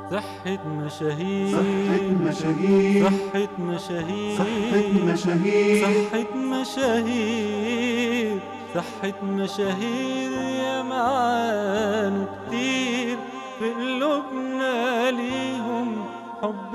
صحة مشاهير صحة مشاهير صحة مشاهير صحة مشاهير صحة مشاهير صحة مشاهير يا معاني كتير في قلوبنا ليهم حب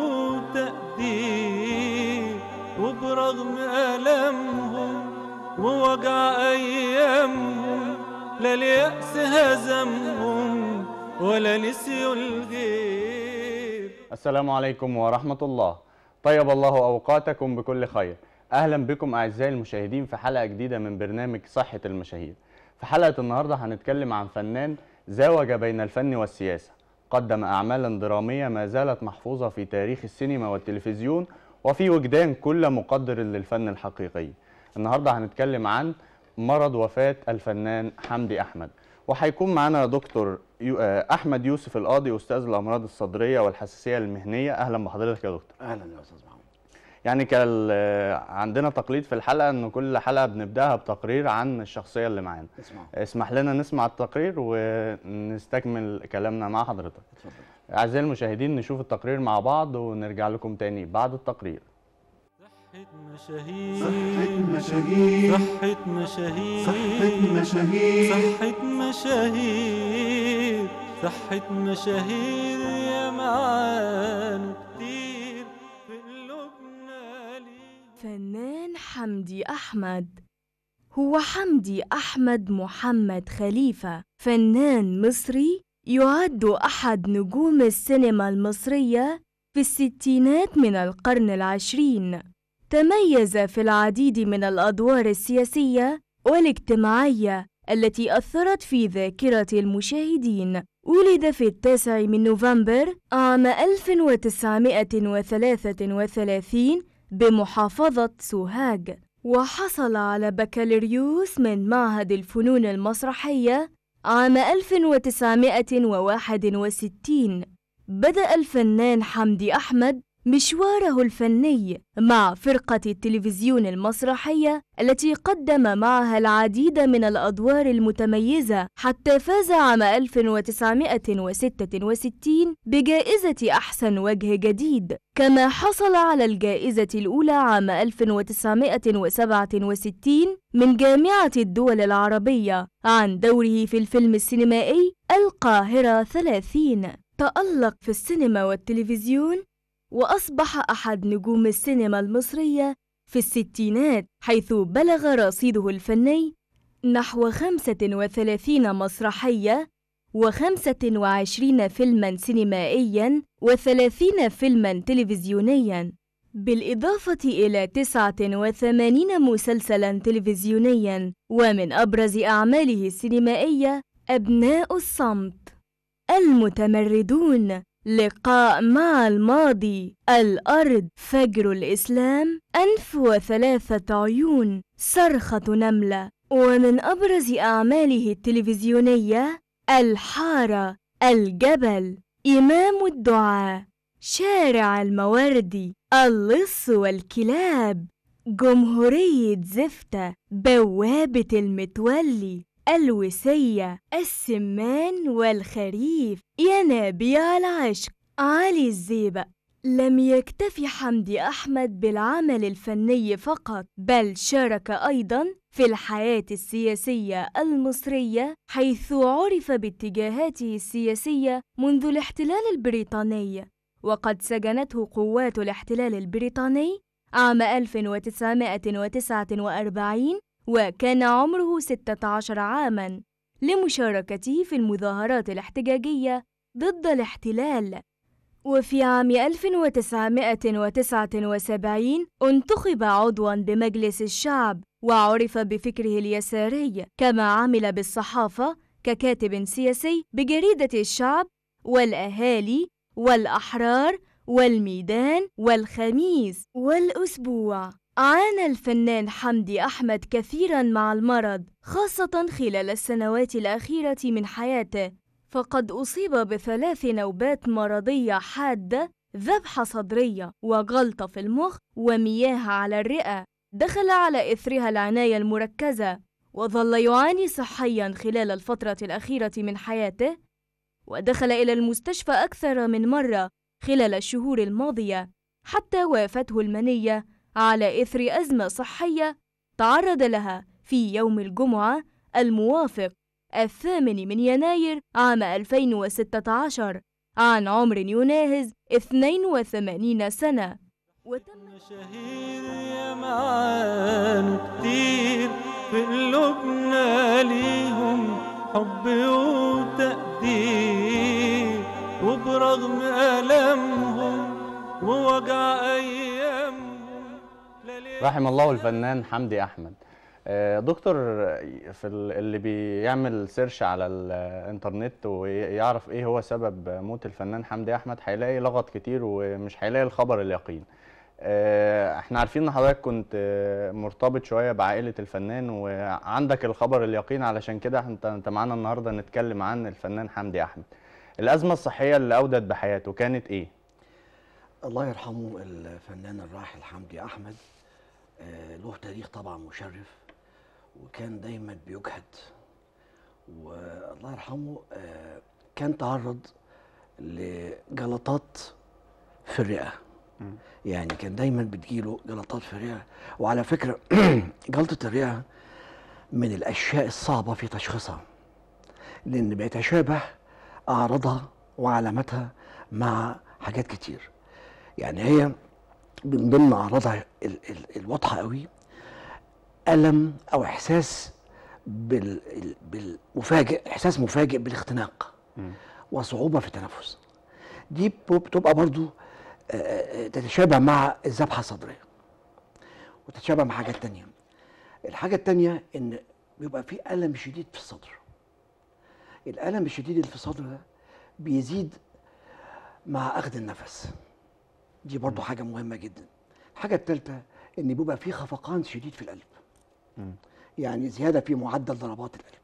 وتقدير وبرغم ألمهم ووجع أيامهم لا اليأس هزمهم ولا نسيوا الغير السلام عليكم ورحمة الله طيب الله أوقاتكم بكل خير أهلا بكم أعزائي المشاهدين في حلقة جديدة من برنامج صحة المشاهير في حلقة النهاردة هنتكلم عن فنان زاوج بين الفن والسياسة قدم أعمالا درامية ما زالت محفوظة في تاريخ السينما والتلفزيون وفي وجدان كل مقدر للفن الحقيقي النهاردة هنتكلم عن مرض وفاة الفنان حمدي أحمد وهيكون معانا دكتور يو... آه، أحمد يوسف القاضي أستاذ الأمراض الصدرية والحساسية المهنية أهلا بحضرتك يا دكتور اهلا يا استاذ محمود يعني كان آه، عندنا تقليد في الحلقة إن كل حلقة بنبدأها بتقرير عن الشخصية اللي معانا اسمعوا اسمح لنا نسمع التقرير ونستكمل كلامنا مع حضرتك اتفضل أعزائي المشاهدين نشوف التقرير مع بعض ونرجع لكم تاني بعد التقرير صحة مشاهير صحة مشاهير صحة مشاهير صحة مشاهير صحة مشاهير صحة مشاهير يا معاني كتير في قلوبنا ليه فنان حمدي أحمد هو حمدي أحمد محمد خليفة فنان مصري يعد أحد نجوم السينما المصرية في الستينات من القرن العشرين تميز في العديد من الأدوار السياسية والاجتماعية التي أثرت في ذاكرة المشاهدين ولد في التاسع من نوفمبر عام 1933 بمحافظة سوهاج وحصل على بكالوريوس من معهد الفنون المسرحية عام 1961 بدأ الفنان حمدي أحمد مشواره الفني مع فرقة التلفزيون المسرحية التي قدم معها العديد من الأدوار المتميزة حتى فاز عام 1966 بجائزة أحسن وجه جديد كما حصل على الجائزة الأولى عام 1967 من جامعة الدول العربية عن دوره في الفيلم السينمائي القاهرة 30 تألق في السينما والتلفزيون وأصبح أحد نجوم السينما المصرية في الستينات حيث بلغ رصيده الفني نحو 35 مسرحية و25 فيلما سينمائيا و30 فيلما تلفزيونيا بالإضافة إلى 89 مسلسلا تلفزيونيا ومن أبرز أعماله السينمائية أبناء الصمت المتمردون لقاء مع الماضي الأرض فجر الإسلام أنف وثلاثة عيون صرخة نملة ومن أبرز أعماله التلفزيونية الحارة الجبل إمام الدعاء شارع المواردي اللص والكلاب جمهورية زفتة بوابة المتولي الوسية السمان والخريف ينابيع العشق علي الزيبق لم يكتفي حمدي أحمد بالعمل الفني فقط بل شارك أيضا في الحياة السياسية المصرية حيث عرف باتجاهاته السياسية منذ الاحتلال البريطاني وقد سجنته قوات الاحتلال البريطاني عام 1949 وكان عمره 16 عاماً لمشاركته في المظاهرات الاحتجاجية ضد الاحتلال وفي عام 1979 انتخب عضواً بمجلس الشعب وعرف بفكره اليساري كما عمل بالصحافة ككاتب سياسي بجريدة الشعب والأهالي والأحرار والميدان والخميس والأسبوع عانى الفنان حمدي أحمد كثيرا مع المرض خاصة خلال السنوات الأخيرة من حياته فقد أصيب بثلاث نوبات مرضية حادة ذبحة صدرية وجلطة في المخ ومياه على الرئة دخل على إثرها العناية المركزة وظل يعاني صحيا خلال الفترة الأخيرة من حياته ودخل إلى المستشفى أكثر من مرة خلال الشهور الماضية حتى وافته المنية على إثر أزمة صحية تعرض لها في يوم الجمعة الموافق الثامن من يناير عام 2016 عن عمر يناهز 82 سنة وتم مشاهير يا معان كتير في قلوبنا ليهم حب وتقدير وبرغم ألمهم ووجع أيامهم لا ليه رحم الله الفنان حمدي احمد آه، دكتور في ال- اللي بيعمل سيرش على الانترنت ويعرف ايه هو سبب موت الفنان حمدي احمد هيلاقي لغط كتير ومش هيلاقي الخبر اليقين آه، احنا عارفين ان حضرتك كنت آه، مرتبط شويه بعائله الفنان وعندك الخبر اليقين علشان كده انت انت معانا النهارده نتكلم عن الفنان حمدي احمد الازمه الصحيه اللي اودت بحياته كانت ايه الله يرحمه الفنان الراحل حمدي احمد آه، له تاريخ طبعا مشرف وكان دايما بيجهد والله يرحمه آه، كان تعرض لجلطات في الرئه يعني كان دايما بتجيله جلطات في الرئه وعلى فكره جلطه الرئه من الاشياء الصعبه في تشخيصها لان بيتشابه اعراضها وعلاماتها مع حاجات كتير يعني هي من ضمن اعراضها ال- ال- الواضحه قوي الم او احساس بال ال- بالمفاجئ احساس مفاجئ بالاختناق وصعوبه في التنفس دي بو- بتبقى برضو آه، آه، تتشابه مع الذبحه الصدريه وتتشابه مع حاجات تانية الحاجه التانية ان بيبقى في الم شديد في الصدر الالم الشديد اللي في الصدر ده بيزيد مع اخذ النفس دي برضو حاجة مهمة جدا الحاجة الثالثة ان بيبقى في خفقان شديد في القلب يعني زيادة في معدل ضربات القلب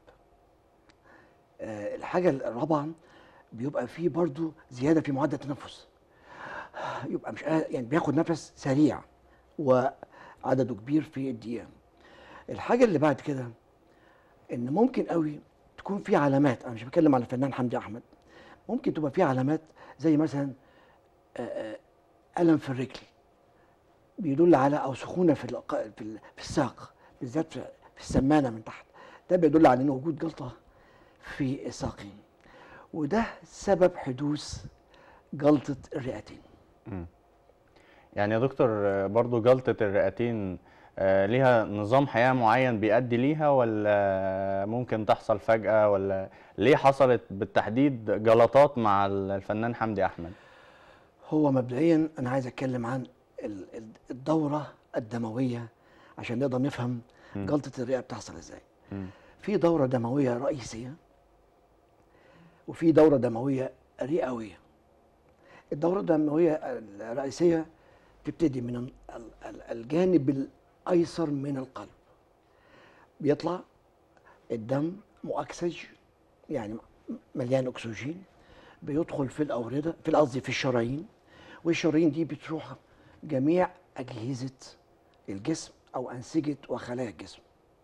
آه الحاجة الرابعة بيبقى في برضو زيادة في معدل التنفس يبقى مش قا- يعني بياخد نفس سريع وعدده كبير في الدقيقة الحاجة اللي بعد كده ان ممكن قوي تكون في علامات انا مش بتكلم على الفنان حمدي احمد ممكن تبقى في علامات زي مثلا آه، آه، الم في الرجل بيدل على او سخونه في الق- في ال- في الساق بالذات في في السمانه من تحت ده بيدل على ان وجود جلطه في الساقين وده سبب حدوث جلطه الرئتين يعني يا دكتور آه، برضو جلطة الرئتين آه، ليها نظام حياة معين بيؤدي ليها ولا ممكن تحصل فجأة ولا ليه حصلت بالتحديد جلطات مع الفنان حمدي أحمد؟ هو مبدئيا انا عايز اتكلم عن ال- ال- الدوره الدمويه عشان نقدر نفهم جلطه الرئه بتحصل ازاي مم. في دوره دمويه رئيسيه وفي دوره دمويه رئويه الدوره الدمويه الرئيسيه تبتدي من ال- ال- الجانب الايسر من القلب بيطلع الدم مؤكسج يعني مليان اكسجين بيدخل في الاورده في قصدي في الشرايين والشرايين دي بتروح جميع اجهزه الجسم او انسجه وخلايا الجسم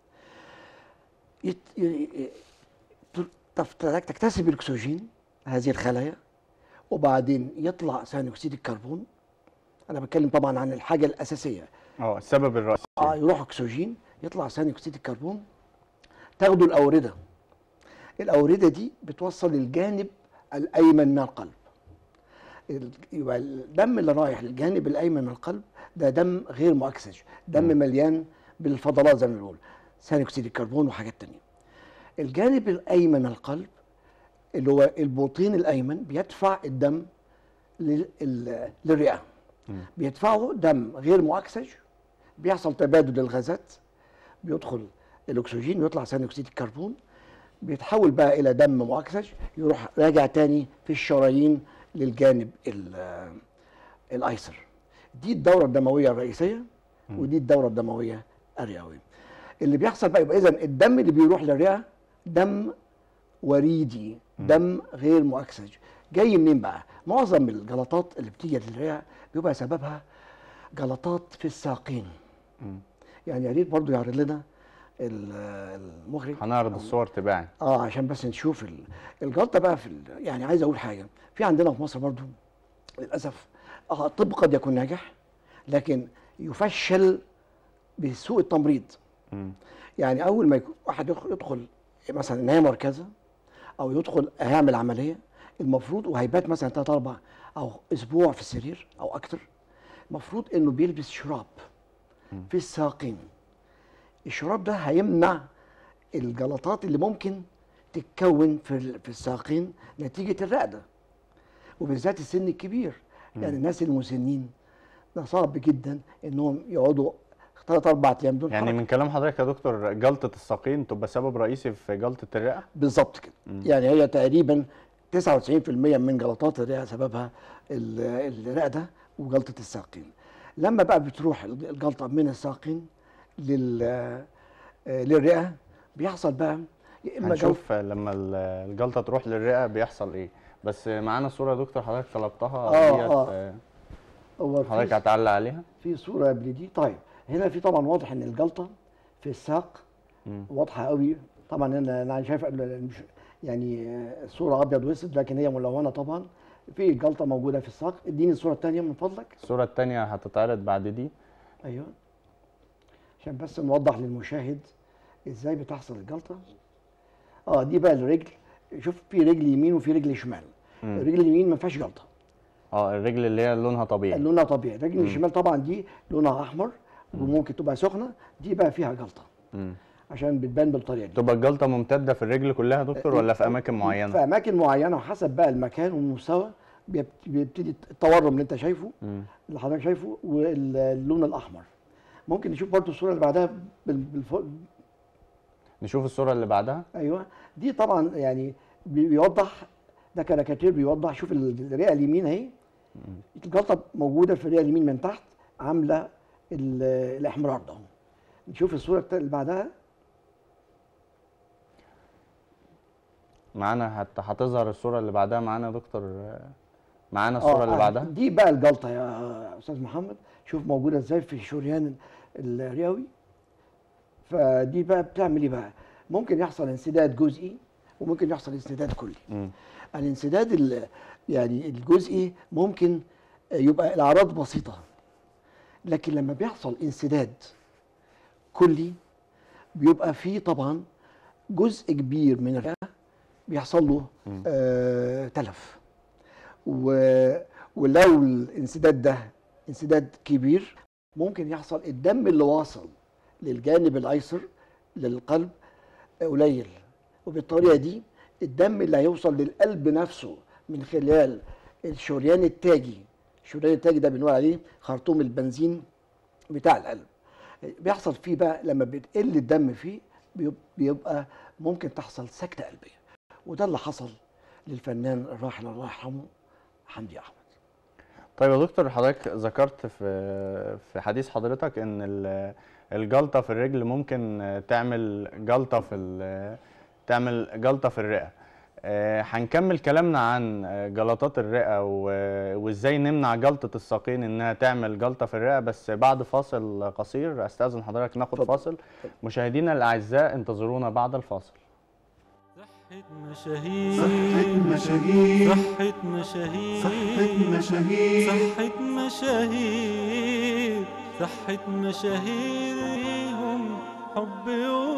يت... ي... ي- تف- تكتسب الاكسجين هذه الخلايا وبعدين يطلع ثاني اكسيد الكربون انا بتكلم طبعا عن الحاجه الاساسيه اه السبب الرئيسي اه يروح اكسجين يطلع ثاني اكسيد الكربون تاخده الاورده الاورده دي بتوصل للجانب الايمن من القلب ال- يبقى الدم اللي رايح للجانب الايمن من القلب ده دم غير مؤكسج دم مليان بالفضلات زي ما بنقول ثاني اكسيد الكربون وحاجات تانية الجانب الايمن من القلب اللي هو البطين الايمن بيدفع الدم لل- ال- للرئه بيدفعه دم غير مؤكسج بيحصل تبادل الغازات بيدخل الاكسجين ويطلع ثاني اكسيد الكربون بيتحول بقى الى دم مؤكسج يروح راجع تاني في الشرايين للجانب ال- الايسر دي الدوره الدمويه الرئيسيه ودي الدوره الدمويه الرئويه اللي بيحصل بقى يبقى اذا الدم اللي بيروح للرئه دم وريدي دم غير مؤكسج جاي منين بقى معظم الجلطات اللي بتيجي للرئه بيبقى سببها جلطات في الساقين يعني يا ريت برضه يعرض لنا ال- المخرج هنعرض الصور تباعي اه عشان بس نشوف ال- الجلطه بقى في ال- يعني عايز اقول حاجه في عندنا في مصر برضو للاسف اه الطب قد يكون ناجح لكن يفشل بسوء التمريض مم. يعني اول ما يكون واحد يدخل, يدخل مثلا عنايه مركزه او يدخل هيعمل عمليه المفروض وهيبات مثلا ثلاث اربع او اسبوع في السرير او اكتر المفروض انه بيلبس شراب في الساقين الشراب ده هيمنع الجلطات اللي ممكن تتكون في ال- في الساقين نتيجه الرقده وبالذات السن الكبير يعني الناس المسنين ده صعب جدا انهم يقعدوا ثلاث اربع ايام دول يعني من كلام حضرتك يا دكتور جلطه الساقين تبقى سبب رئيسي في جلطه الرئه بالظبط كده يعني هي تقريبا 99% من جلطات الرئه سببها ال- الرقده وجلطه الساقين لما بقى بتروح الجلطه من الساقين لل آه، للرئه بيحصل بقى يا اما جلطه هنشوف لما ال- الجلطه تروح للرئه بيحصل ايه بس معانا صوره يا دكتور حضرتك طلبتها آه، ديت، آه. آه، هو حضرتك في, هتعلق عليها في صوره قبل دي طيب هنا في طبعا واضح ان الجلطه في الساق مم. واضحه قوي طبعا انا انا شايف قبل- مش يعني آه، الصوره ابيض واسود لكن هي ملونه طبعا في جلطه موجوده في الساق اديني الصوره الثانيه من فضلك الصوره الثانيه هتتعرض بعد دي ايوه عشان بس نوضح للمشاهد ازاي بتحصل الجلطه اه دي بقى الرجل شوف في رجل يمين وفي رجل شمال مم. الرجل اليمين ما فيهاش جلطه اه الرجل اللي هي لونها طبيعي لونها طبيعي الرجل الشمال طبعا دي لونها احمر وممكن تبقى سخنه دي بقى فيها جلطه مم. عشان بتبان بالطريقه دي تبقى الجلطه ممتده في الرجل كلها يا دكتور ولا في اماكن في معينه اماكن معينه وحسب بقى المكان والمستوى بيبت- بيبتدي التورم اللي انت شايفه مم. اللي حضرتك شايفه واللون الاحمر ممكن نشوف برضو الصوره اللي بعدها بال- بالفوق نشوف الصوره اللي بعدها ايوه دي طبعا يعني بي- بيوضح ده كاريكاتير بيوضح شوف ال- الرئه اليمين اهي الجلطه موجوده في الرئه اليمين من تحت عامله ال- الاحمرار ده نشوف الصوره التا- اللي بعدها معانا هت... هتظهر الصوره اللي بعدها معانا يا دكتور آه، معانا الصوره آه، اللي آه، بعدها دي بقى الجلطه يا استاذ محمد شوف موجوده ازاي في الشريان الرئوي فدي بقى بتعمل ايه بقى ممكن يحصل انسداد جزئي وممكن يحصل انسداد كلي مم. الانسداد ال- يعني الجزئي ممكن يبقى الاعراض بسيطه لكن لما بيحصل انسداد كلي بيبقى فيه طبعا جزء كبير من الرئه بيحصل له مم. آه تلف و- ولو الانسداد ده انسداد كبير ممكن يحصل الدم اللي واصل للجانب الايسر للقلب قليل وبالطريقه دي الدم اللي هيوصل للقلب نفسه من خلال الشريان التاجي الشريان التاجي ده بنقول عليه خرطوم البنزين بتاع القلب بيحصل فيه بقى لما بتقل الدم فيه بيب- بيبقى ممكن تحصل سكتة قلبية وده اللي حصل للفنان الراحل الله يرحمه حمدي احمد طيب يا دكتور حضرتك ذكرت في في حديث حضرتك ان ال- الجلطه في الرجل ممكن آه، تعمل جلطه في ال- تعمل جلطه في الرئه آه، هنكمل كلامنا عن آه، جلطات الرئه و- وازاي نمنع جلطه الساقين انها تعمل جلطه في الرئه بس بعد فاصل قصير استاذن حضرتك ناخد اتفضل. فاصل مشاهدينا الاعزاء انتظرونا بعد الفاصل صحة مشاهير صحة مشاهير صحة مشاهير صحة مشاهير صحة مشاهير صحة مشاهيرهم حب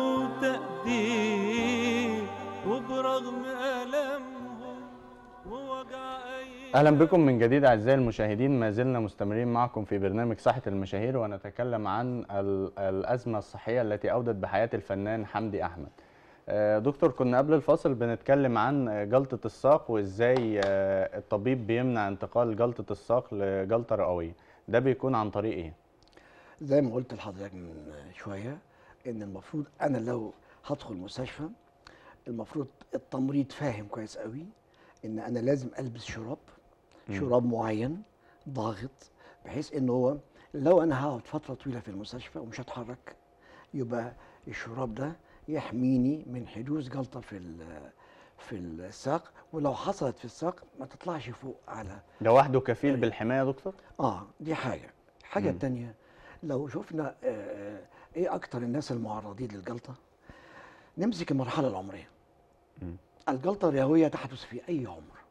وتقدير وبرغم ألمهم ووجع أيام اهلا بكم من جديد اعزائي المشاهدين ما زلنا مستمرين معكم في برنامج صحة المشاهير ونتكلم عن ال- الازمة الصحية التي اودت بحياة الفنان حمدي احمد آه، دكتور كنا قبل الفاصل بنتكلم عن جلطة الساق وازاي آه، الطبيب بيمنع انتقال جلطة الساق لجلطة رئوية ده بيكون عن طريق ايه زي ما قلت لحضرتك من شويه ان المفروض انا لو هدخل مستشفى المفروض التمريض فاهم كويس قوي ان انا لازم البس شراب شراب معين ضاغط بحيث ان هو لو انا هقعد فتره طويله في المستشفى ومش هتحرك يبقى الشراب ده يحميني من حدوث جلطه في ال- في الساق ولو حصلت في الساق ما تطلعش فوق على ده وحده كفيل بالحماية يا دكتور اه دي حاجه الحاجه مم. التانية لو شفنا آه ايه اكتر الناس المعرضين للجلطه نمسك المرحله العمريه الجلطه الرئويه تحدث في اي عمر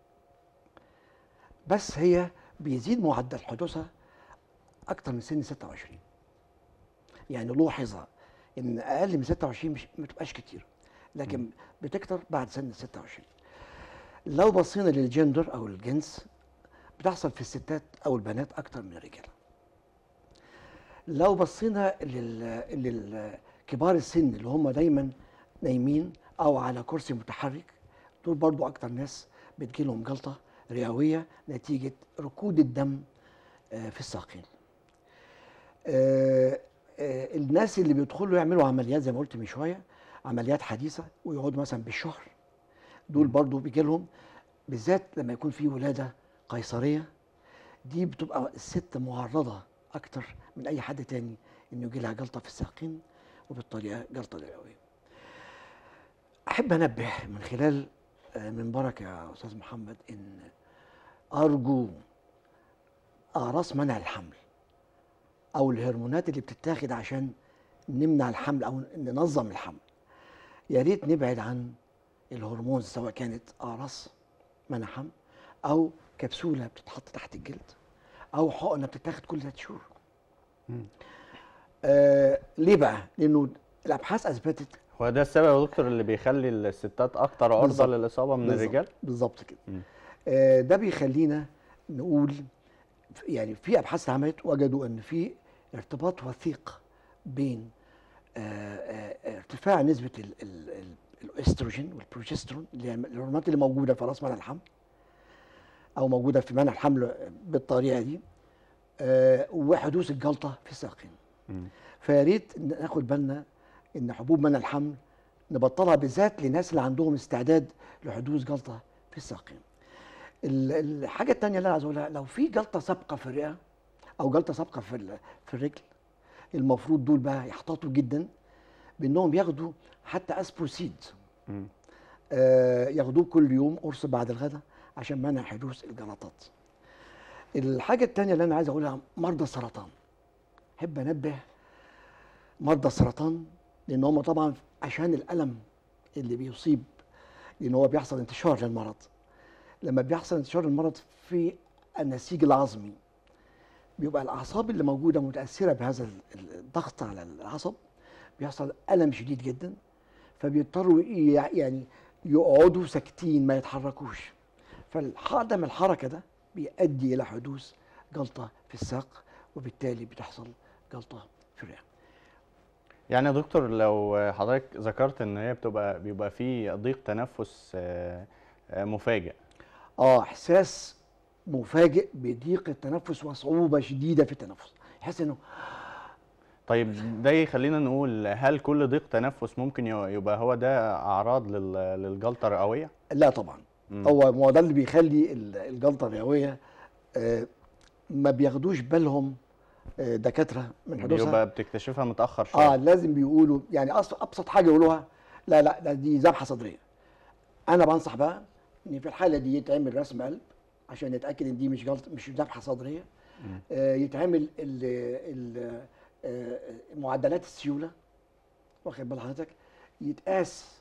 بس هي بيزيد معدل حدوثها اكتر من سن 26 يعني لوحظ ان اقل من 26 مش ما تبقاش كتير لكن بتكتر بعد سن 26 لو بصينا للجندر او الجنس بتحصل في الستات او البنات اكتر من الرجاله لو بصينا لل لكبار السن اللي هم دايما نايمين او على كرسي متحرك دول برضو اكتر ناس بتجيلهم جلطه رئويه نتيجه ركود الدم آه، في الساقين آه، آه، الناس اللي بيدخلوا يعملوا عمليات زي ما قلت من شويه عمليات حديثه ويقعدوا مثلا بالشهر دول برضو بيجي لهم بالذات لما يكون في ولاده قيصريه دي بتبقى الست معرضه اكتر من اي حد تاني انه يجي لها جلطه في الساقين وبالطريقه جلطه رئويه. احب انبه من خلال آه، منبرك يا استاذ محمد ان ارجو اقراص منع الحمل او الهرمونات اللي بتتاخد عشان نمنع الحمل او ننظم الحمل يا ريت نبعد عن الهرمون سواء كانت اقراص منع حمل او كبسوله بتتحط تحت الجلد او حقنه بتتاخد كل ثلاث شهور آه ليه بقى لانه الابحاث اثبتت هو ده السبب يا دكتور اللي بيخلي الستات اكتر عرضه بالظبط. للاصابه من بالظبط- الرجال بالظبط كده مم. آه ده بيخلينا نقول ف- يعني في ابحاث اتعملت وجدوا ان في ارتباط وثيق بين آه آه ارتفاع نسبه ال- ال- ال- الاستروجين والبروجسترون اللي هي الهرمونات اللي موجوده في راس منع الحمل او موجوده في منع الحمل بالطريقه دي آه وحدوث الجلطه في الساقين مم. فيا ريت ناخد بالنا ان حبوب منع الحمل نبطلها بالذات للناس اللي عندهم استعداد لحدوث جلطه في الساقين. ال- الحاجه الثانيه اللي انا عايز اقولها لو في جلطه سابقه في الرئه او جلطه سابقه في ال- في الرجل المفروض دول بقى يحتاطوا جدا بانهم ياخدوا حتى اسبوسيد مم. آه ياخدوه كل يوم قرص بعد الغداء عشان منع حدوث الجلطات. الحاجه الثانيه اللي انا عايز اقولها مرضى السرطان. احب انبه مرضى السرطان لان هم طبعا عشان الالم اللي بيصيب لان هو بيحصل انتشار للمرض لما بيحصل انتشار المرض في النسيج العظمي بيبقى الاعصاب اللي موجوده متاثره بهذا ال- ال- الضغط على العصب بيحصل الم شديد جدا فبيضطروا يع- يعني يقعدوا ساكتين ما يتحركوش فعدم الحركه ده بيؤدي الى حدوث جلطه في الساق وبالتالي بتحصل جلطه في الرئه يعني يا دكتور لو حضرتك ذكرت ان هي بتبقى بيبقى في ضيق تنفس آه، آه، مفاجئ اه احساس مفاجئ بضيق التنفس وصعوبه شديده في التنفس يحس انه طيب ده يخلينا نقول هل كل ضيق تنفس ممكن ي- يبقى هو ده اعراض لل- للجلطه الرئويه لا طبعا مم. هو ما هو ده اللي بيخلي ال- الجلطه الرئويه آه ما بياخدوش بالهم آه دكاتره من حدوثها بيبقى بتكتشفها متاخر شويه اه لازم بيقولوا يعني أص- ابسط حاجه يقولوها لا لا ده دي ذبحه صدريه انا بنصح بقى ان في الحاله دي يتعمل رسم قلب عشان نتاكد ان دي مش جلطه مش ذبحه صدريه آه يتعمل ال ال آه معدلات السيوله واخد بال حضرتك يتقاس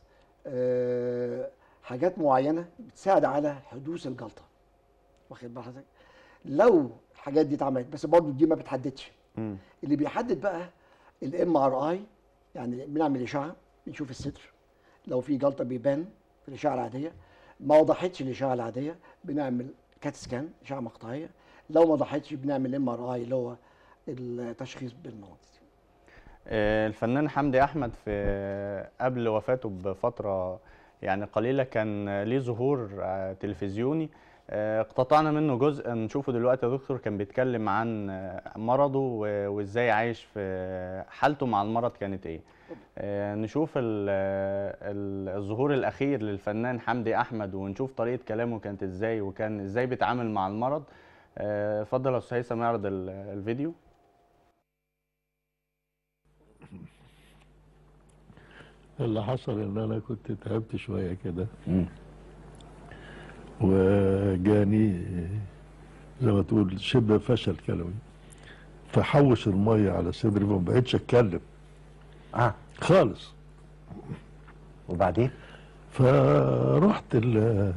آه حاجات معينه بتساعد على حدوث الجلطه واخد بال حضرتك لو الحاجات دي اتعملت بس برضو دي ما بتحددش مم. اللي بيحدد بقى الام ار اي يعني بنعمل اشعه بنشوف الصدر لو في جلطه بيبان في الاشعه العاديه ما وضحتش الاشعه العاديه بنعمل كات سكان اشعه مقطعيه لو ما وضحتش بنعمل ام ار اي اللي هو التشخيص بالمغناطيس آه، الفنان حمدي احمد في قبل وفاته بفتره يعني قليله كان ليه ظهور آه، تلفزيوني آه، اقتطعنا منه جزء نشوفه دلوقتي يا دكتور كان بيتكلم عن آه، مرضه و- وازاي عايش في حالته مع المرض كانت ايه آه، نشوف ال- ال- الظهور الاخير للفنان حمدي احمد ونشوف طريقه كلامه كانت ازاي وكان ازاي بيتعامل مع المرض آه، اتفضل يا استاذ هيثم اعرض ال- الفيديو اللي حصل ان انا كنت تعبت شويه كده وجاني زي ما تقول شبه فشل كلوي فحوش الميه على صدري فما بقتش اتكلم اه خالص وبعدين فرحت ال-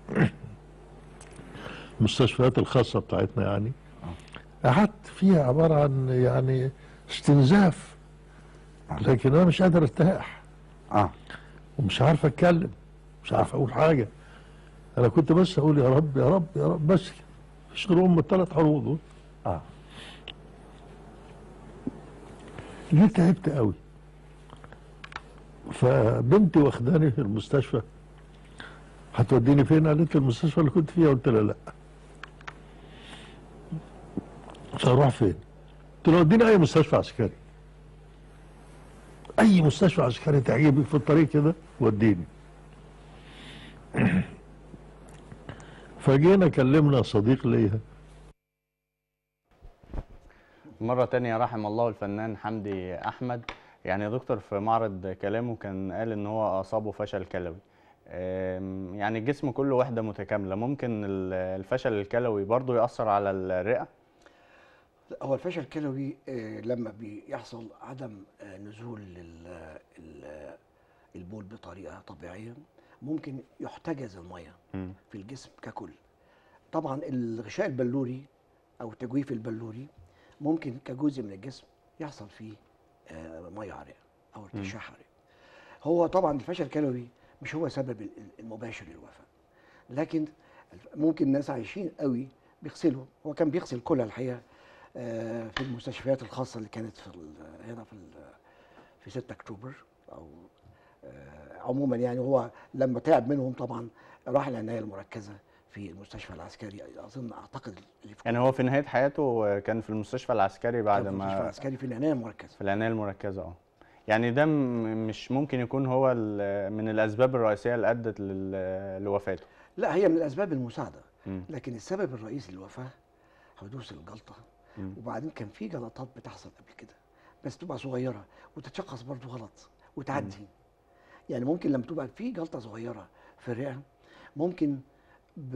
المستشفيات الخاصة بتاعتنا يعني قعدت فيها عبارة عن يعني استنزاف لكن أنا مش قادر أرتاح اه ومش عارف أتكلم مش عارف أقول حاجة أنا كنت بس أقول يا رب يا رب يا رب بس كده. مش غير هم الثلاث حروف دول اه جيت تعبت قوي فبنتي واخداني في المستشفى هتوديني فين قالت لي المستشفى اللي كنت فيها قلت لها لا مش هروح فين قلت لها وديني اي مستشفى عسكري اي مستشفى عسكري تعجبك في الطريق كده وديني فجينا كلمنا صديق ليا مرة تانية رحم الله الفنان حمدي أحمد يعني يا دكتور في معرض كلامه كان قال إن هو أصابه فشل كلوي أم، يعني الجسم كله وحدة متكاملة ممكن ال- الفشل الكلوي برضو يأثر على الرئة لا، هو الفشل الكلوي آه، لما بيحصل عدم آه، نزول ال- ال- البول بطريقه طبيعيه ممكن يحتجز الميه مم. في الجسم ككل طبعا الغشاء البلوري او التجويف البلوري ممكن كجزء من الجسم يحصل فيه آه، ميه عرق او ارتشاح عرق هو طبعا الفشل الكلوي مش هو سبب ال- ال- المباشر للوفاه لكن الف- ممكن ناس عايشين قوي بيغسلوا هو كان بيغسل كلها الحقيقه آه، في المستشفيات الخاصه اللي كانت في ال- هنا في ال- في 6 اكتوبر او آه، عموما يعني هو لما تعب منهم طبعا راح العنايه المركزه في المستشفى العسكري اظن اعتقد اللي في يعني هو في نهاية حياته كان في المستشفى العسكري بعد كان في المستشفى ما العسكري في العنايه المركزه في العناية المركزة اه يعني ده م- مش ممكن يكون هو ال- من الأسباب الرئيسية اللي أدت لل- لوفاته لا هي من الاسباب المساعده مم. لكن السبب الرئيسي للوفاه حدوث الجلطه مم. وبعدين كان في جلطات بتحصل قبل كده بس تبقى صغيره وتتشخص برضو غلط وتعدي يعني ممكن لما تبقى في جلطه صغيره في الرئه ممكن ب...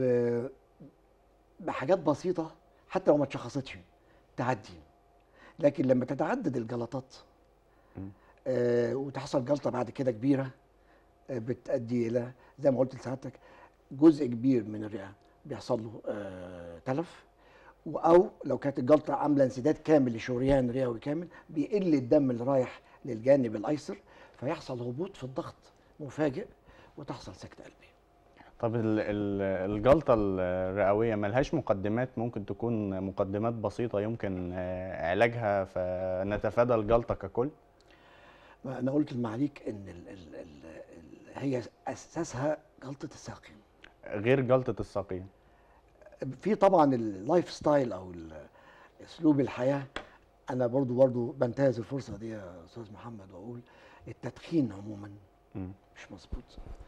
بحاجات بسيطه حتى لو ما اتشخصتش تعدي لكن لما تتعدد الجلطات مم. آه وتحصل جلطه بعد كده كبيره آه بتؤدي الى زي ما قلت لسعادتك جزء كبير من الرئه بيحصل له آه تلف و- او لو كانت الجلطه عامله انسداد كامل لشريان رئوي كامل بيقل الدم اللي رايح للجانب الايسر فيحصل هبوط في الضغط مفاجئ وتحصل سكته قلبيه طب ال- ال- الجلطة الرئوية ملهاش مقدمات ممكن تكون مقدمات بسيطة يمكن آه، علاجها فنتفادى الجلطة ككل ما انا قلت المعاليك ان ال ال ال ال هي اساسها جلطه الساقين غير جلطة الساقين في طبعا اللايف ستايل او ال- اسلوب الحياه انا برضو برضو بنتهز الفرصه دي يا استاذ محمد واقول التدخين عموما مم. مش مظبوط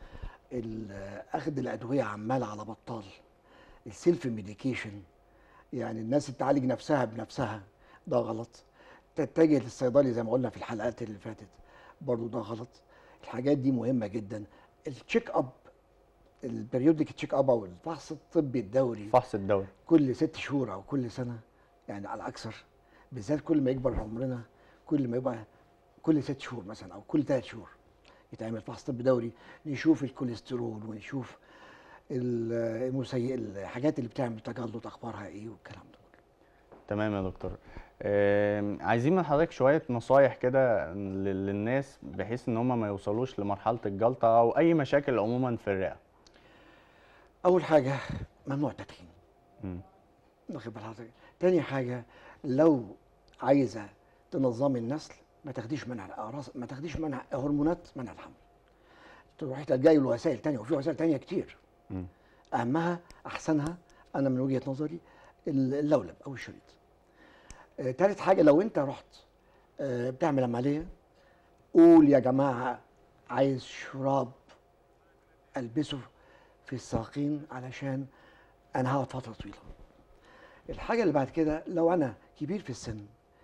ال- اخذ الادويه عمال على بطال السيلف ميديكيشن يعني الناس اللي تعالج نفسها بنفسها ده غلط تتجه للصيدلي زي ما قلنا في الحلقات اللي فاتت برضو ده غلط الحاجات دي مهمه جدا التشيك اب البريودك تشيك اب او الفحص الطبي الدوري فحص الدوري كل ست شهور او كل سنه يعني على الاكثر بالذات كل ما يكبر عمرنا كل ما يبقى كل ست شهور مثلا او كل ثلاث شهور يتعمل فحص طبي دوري نشوف الكوليسترول ونشوف ال- المسي... الحاجات اللي بتعمل تجلط اخبارها ايه والكلام ده كله تمام يا دكتور آم، عايزين من حضرتك شوية نصايح كده لل- للناس بحيث ان هم ما يوصلوش لمرحلة الجلطة او اي مشاكل عموما في الرئة اول حاجه ممنوع التدخين مم. واخد بال حضرتك تاني حاجه لو عايزه تنظمي النسل ما تاخديش منع الأقراص ما تاخديش منع هرمونات منع الحمل تروحي تلجئي لوسائل تانية وفي وسائل تانية كتير مم. اهمها احسنها انا من وجهه نظري اللولب او الشريط آه، تالت حاجه لو انت رحت آه، بتعمل عمليه قول يا جماعه عايز شراب البسه في الساقين علشان انا هقعد فتره طويله الحاجه اللي بعد كده لو انا كبير في السن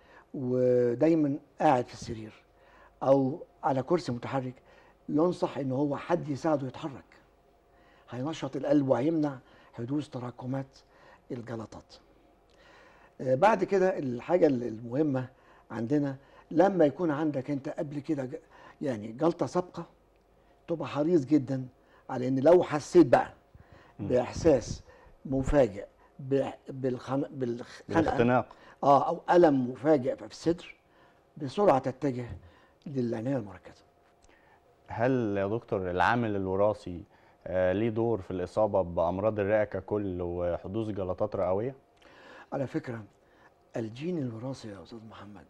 ودايما قاعد في السرير او على كرسي متحرك ينصح ان هو حد يساعده يتحرك هينشط القلب وهيمنع حدوث تراكمات الجلطات آه، بعد كده الحاجه المهمه عندنا لما يكون عندك انت قبل كده ج- يعني جلطه سابقه تبقى حريص جدا على ان لو حسيت بقى باحساس مفاجئ ب- بالخن... بالخنقه الاختناق اه او الم مفاجئ في الصدر بسرعه تتجه للعنايه المركزه هل يا دكتور العامل الوراثي آه، ليه دور في الإصابة بأمراض الرئة ككل وحدوث جلطات رئوية؟ على فكره الجين الوراثي يا استاذ محمد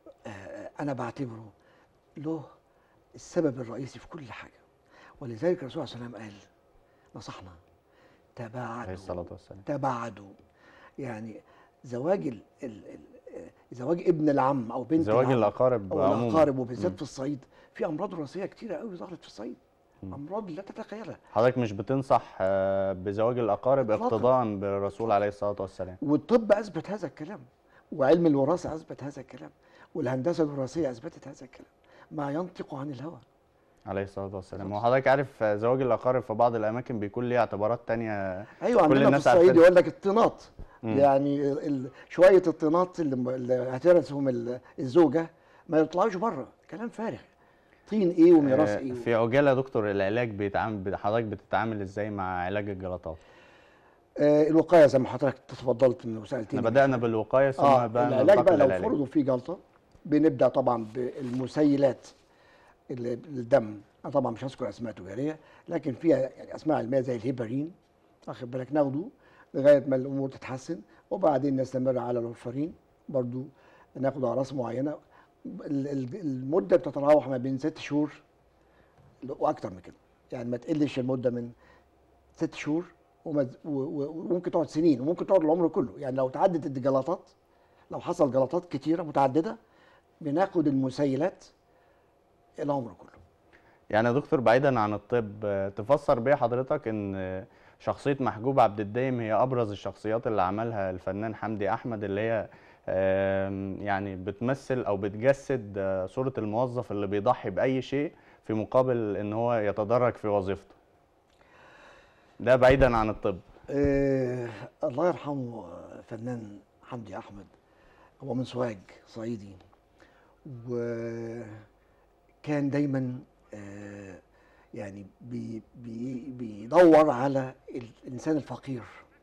آه انا بعتبره له السبب الرئيسي في كل حاجه ولذلك الرسول صلى الله عليه وسلم قال نصحنا عليه تباعدوا الصلاة والسلام تباعدوا يعني زواج ال ال ال زواج ابن العم او بنت زواج العم الأقارب او عموما الاقارب وبالذات مم. في الصعيد في امراض وراثيه كتيره قوي ظهرت في الصعيد امراض لا تتخيلها حضرتك مش بتنصح آه، بزواج الأقارب إطلاقاً. اقتضاء بالرسول عليه الصلاة والسلام والطب اثبت هذا الكلام وعلم الوراثه اثبت هذا الكلام والهندسه الوراثيه اثبتت هذا الكلام ما ينطق عن الهوى عليه الصلاة والسلام وحضرتك عارف آه، زواج الأقارب في بعض الأماكن بيكون ليه اعتبارات تانية ايوه كل عندنا في الناس الصعيد عارفين. يقول لك الطينات مم. يعني ال- ال- شويه الطينات اللي, م- اللي هترثهم ال- الزوجه ما يطلعوش بره كلام فارغ طين ايه وميراث آه، ايه في عجالة يا دكتور العلاج بيتعامل حضرتك بتتعامل ازاي مع علاج الجلطات؟ آه الوقايه زي ما حضرتك تفضلت انه سالتني احنا بدأنا بالوقاية ثم اه بقى العلاج ننتقل بقى لو للعلاج. فرضوا في جلطه بنبدا طبعا بالمسيلات اللي- الدم انا طبعا مش هذكر اسماء تجاريه لكن فيها يعني اسماء علميه زي الهيبارين واخد بالك ناخده لغايه ما الامور تتحسن وبعدين نستمر على الورفارين برضو ناخده على راس معينه ال- ال- المده بتتراوح ما بين ست شهور واكتر من كده يعني ما تقلش المده من ست شهور وما- و- و- وممكن تقعد سنين وممكن تقعد العمر كله يعني لو تعدت الجلطات لو حصل جلطات كتيره متعدده بناخد المسيلات العمر كله يعني يا دكتور بعيدا عن الطب آه، تفسر بيه حضرتك ان آه، شخصية محجوب عبد الدايم هي أبرز الشخصيات اللي عملها الفنان حمدي أحمد اللي هي آم، يعني بتمثل أو بتجسد آه، صورة الموظف اللي بيضحي بأي شيء في مقابل إن هو يتدرج في وظيفته. ده بعيدا عن الطب. آه الله يرحمه آه، فنان حمدي احمد هو من سوهاج صعيدي وكان دايما آه يعني بي بي بيدور على الانسان الفقير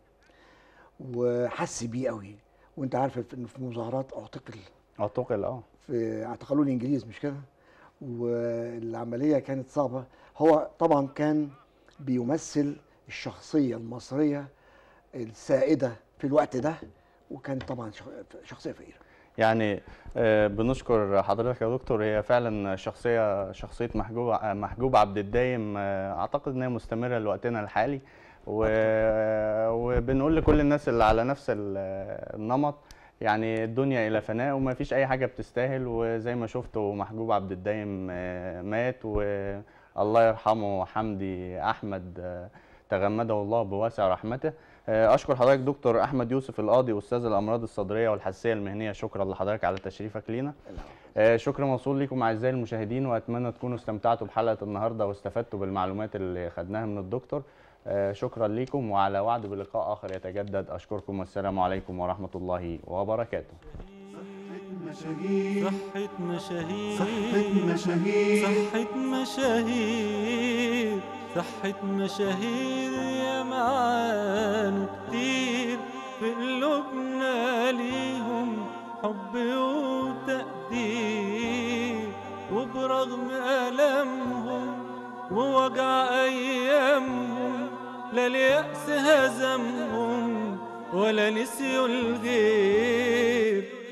وحس بيه قوي وانت عارف انه في مظاهرات اعتقل اعتقل اه في اعتقلوا الانجليز مش كده والعمليه كانت صعبه هو طبعا كان بيمثل الشخصيه المصريه السائده في الوقت ده وكان طبعا شخ- شخصيه فقيره يعني آه، بنشكر حضرتك يا دكتور هي فعلا شخصية شخصية محجوب محجوب عبد الدايم آه، أعتقد إن هي مستمرة لوقتنا الحالي و... وبنقول لكل الناس اللي على نفس ال- النمط يعني الدنيا إلى فناء وما فيش أي حاجة بتستاهل وزي ما شفتوا محجوب عبد الدايم آه، مات والله يرحمه حمدي أحمد آه، تغمده الله بواسع رحمته آه، اشكر حضرتك دكتور احمد يوسف القاضي استاذ الامراض الصدريه والحساسيه المهنيه شكرا لحضرتك على تشريفك لينا آه، شكر موصول لكم اعزائي المشاهدين واتمنى تكونوا استمتعتوا بحلقه النهارده واستفدتوا بالمعلومات اللي خدناها من الدكتور آه، شكرا لكم وعلى وعد بلقاء اخر يتجدد اشكركم والسلام عليكم ورحمه الله وبركاته مشاهير صحة مشاهير صحة مشاهير صحة مشاهير صحة مشاهير يا معاني كتير في قلوبنا ليهم حب وتقدير وبرغم ألمهم ووجع أيامهم لا اليأس هزمهم ولا نسيوا الغير